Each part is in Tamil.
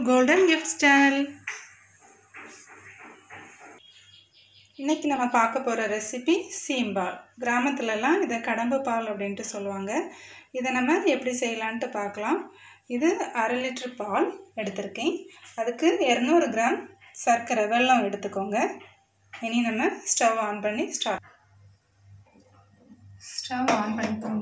கோல்டன் கிஃப்ட்ஸ் சேனல் இன்னைக்கு நம்ம பார்க்க போகிற ரெசிபி சீம்பால் கிராமத்துலலாம் இதை கடம்பு பால் அப்படின்ட்டு சொல்லுவாங்க இதை நம்ம எப்படி செய்யலான்ட்டு பார்க்கலாம் இது அரை லிட்டர் பால் எடுத்திருக்கேன் அதுக்கு இரநூறு கிராம் சர்க்கரை வெல்லம் எடுத்துக்கோங்க இனி நம்ம ஸ்டவ் ஆன் பண்ணி ஸ்டார்ட் ஸ்டவ் ஆன் பண்ணிக்கோங்க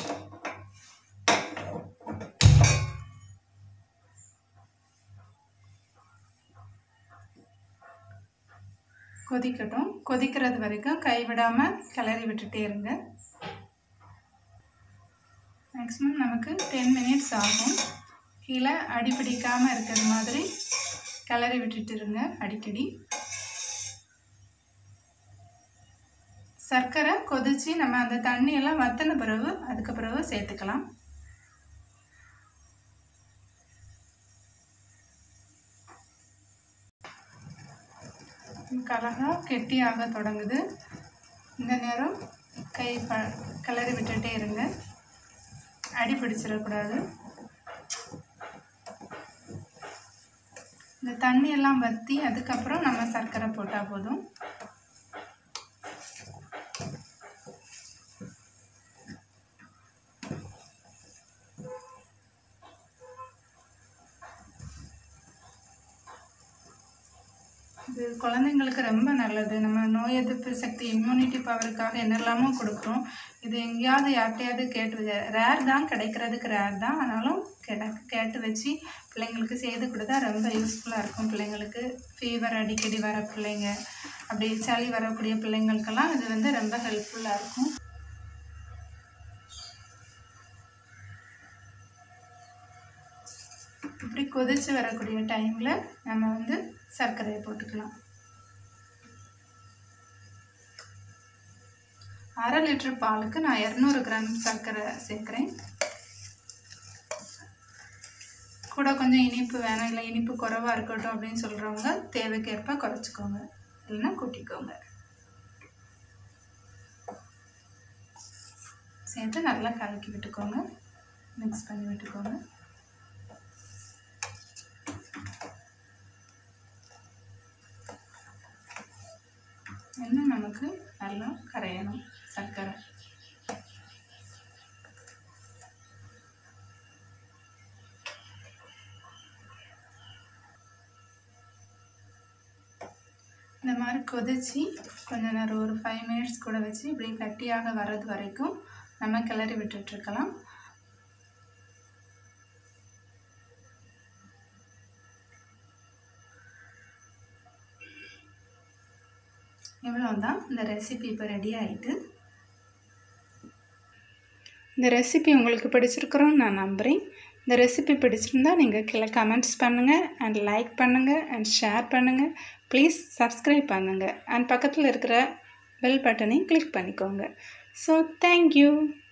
கொதிக்கட்டும் கொதிக்கிறது வரைக்கும் கைவிடாமல் கிளறி விட்டுட்டே இருங்க மேக்ஸிமம் நமக்கு டென் மினிட்ஸ் ஆகும் கீழே அடி பிடிக்காமல் இருக்கிற மாதிரி கிளறி விட்டுட்டு இருங்க அடிக்கடி சர்க்கரை கொதித்து நம்ம அந்த தண்ணியெல்லாம் வத்தின பிறகு அதுக்கு பிறகு சேர்த்துக்கலாம் கலகம் கெட்டியாக தொடங்குது இந்த நேரம் கை ப கிளறி விட்டுட்டே இருங்க அடி பிடிச்சிடக்கூடாது இந்த தண்ணியெல்லாம் வற்றி அதுக்கப்புறம் நம்ம சர்க்கரை போட்டால் போதும் இது குழந்தைங்களுக்கு ரொம்ப நல்லது நம்ம நோய் எதிர்ப்பு சக்தி இம்யூனிட்டி பவருக்காக என்னெல்லாமோ கொடுக்குறோம் இது எங்கேயாவது யார்கிட்டையாவது கேட்டு ரேர் தான் கிடைக்கிறதுக்கு ரேர் தான் ஆனாலும் கேட்ட கேட்டு வச்சு பிள்ளைங்களுக்கு செய்து கொடுத்தா ரொம்ப யூஸ்ஃபுல்லாக இருக்கும் பிள்ளைங்களுக்கு ஃபீவர் அடிக்கடி வர பிள்ளைங்க அப்படி சளி வரக்கூடிய பிள்ளைங்களுக்கெல்லாம் இது வந்து ரொம்ப ஹெல்ப்ஃபுல்லாக இருக்கும் இப்படி கொதித்து வரக்கூடிய டைமில் நம்ம வந்து சர்க்கரையை போட்டுக்கலாம் அரை லிட்டர் பாலுக்கு நான் இரநூறு கிராம் சர்க்கரை சேர்க்குறேன் கூட கொஞ்சம் இனிப்பு வேணும் இல்லை இனிப்பு குறைவாக இருக்கட்டும் அப்படின்னு சொல்கிறவங்க தேவைக்கேற்ப குறைச்சிக்கோங்க இல்லைன்னா கூட்டிக்கோங்க சேர்த்து நல்லா கலக்கி விட்டுக்கோங்க மிக்ஸ் பண்ணி விட்டுக்கோங்க இன்னும் நமக்கு நல்லா கரையணும் சர்க்கரை இந்த மாதிரி கொதித்து கொஞ்ச நேரம் ஒரு ஃபைவ் மினிட்ஸ் கூட வச்சு இப்படி கட்டியாக வர்றது வரைக்கும் நம்ம கிளறி விட்டுட்ருக்கலாம் இவ்வளோதான் இந்த ரெசிபி இப்போ ரெடி ஆகிட்டு இந்த ரெசிபி உங்களுக்கு பிடிச்சிருக்கிறோன்னு நான் நம்புகிறேன் இந்த ரெசிபி பிடிச்சிருந்தா நீங்கள் கீழே கமெண்ட்ஸ் பண்ணுங்கள் அண்ட் லைக் பண்ணுங்கள் அண்ட் ஷேர் பண்ணுங்கள் ப்ளீஸ் சப்ஸ்கிரைப் பண்ணுங்கள் அண்ட் பக்கத்தில் இருக்கிற பெல் பட்டனையும் கிளிக் பண்ணிக்கோங்க ஸோ தேங்க்யூ